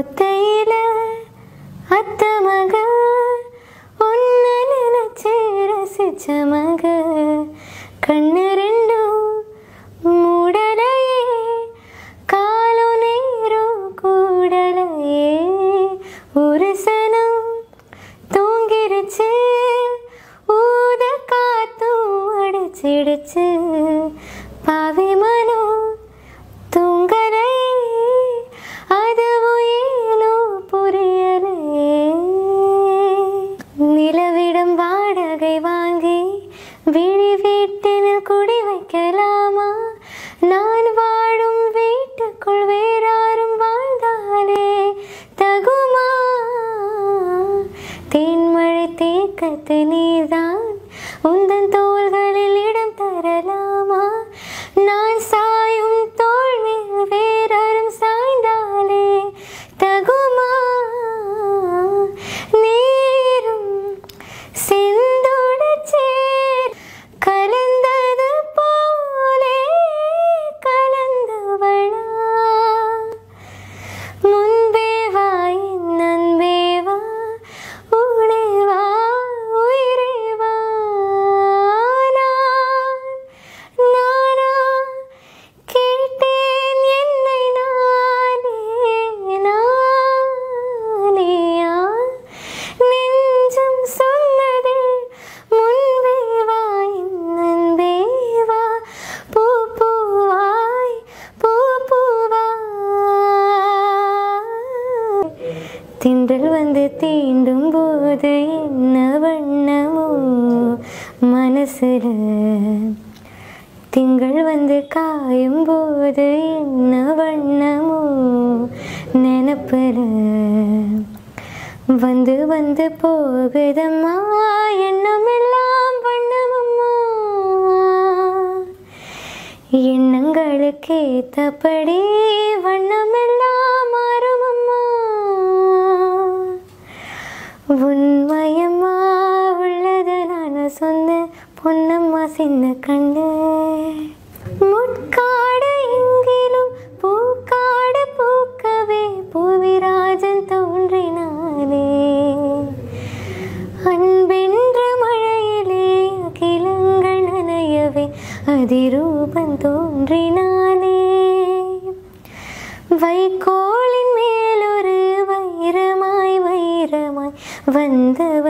ஒத்தையில அத்த மக உன்ன நினைச்சு ரசிச்ச மக கண்ணு ரெண்டும் மூடலையே காலும் நேரம் கூடலையே ஒரு சனம் தூங்கிருச்சு ஊத காத்தும் அடிச்சிடுச்சு பாவி மனம் தூங்கலை அதுவும் ஏனோ புரியலையே நிலவிடம் வாடகை வாங்கி விழி வீட்டில் குடி வைக்கலாமா நான் வாழும் வீட்டுக்குள் வேறாரும் வாழ்ந்தாலே தகுமா தேன்மழை தேக்கத்து நீர்தான் உந்தன் தோள்களில் இடம் தரலாமா நான் சாயும் தோள் மேல் வேறரும் சாய்ந்தாலே தகுமா நீரும் செந்தோடு சேர் கலந்தது போலே கலந்தவளா முன்பே வா என் அன்பே வா ஊடே வா உயிரே வா நான் நானா கேட்டேன் என்னை நானே நானேயா நெஞ்சம் சொன்னதே முன்பே வா என் அன்பே வா பூ பூவாய் பூ பூவாய் திண்டல் வந்து தீண்டும் போது என்ன வண்ணமோ மனசுல திங்கள் வந்து காயும் போது என்ன வண்ணமோ நினப்புல வந்து வந்து போகுதம்மா எண்ணமெல்லாம் வண்ணமம்மா எண்ணங்களுக்கு ஏத்தபடி வண்ணமெல்லாம் மாறுமம்மா உண்மையம்மா உள்ளத நான் சொன்ன பொன்னம்மா சின்ன கண்ணு முட்காடு எங்கிலும் பூக்காடு பூக்கவே பூவிராஜன் தோன்றினானே அன்பென்ற மழையிலே அகிலங்கள் நனையவே அதிரூபன் தோன்றினானே வைக்கோலின் மேலொரு வைரமாய் வைரமாய் வந்த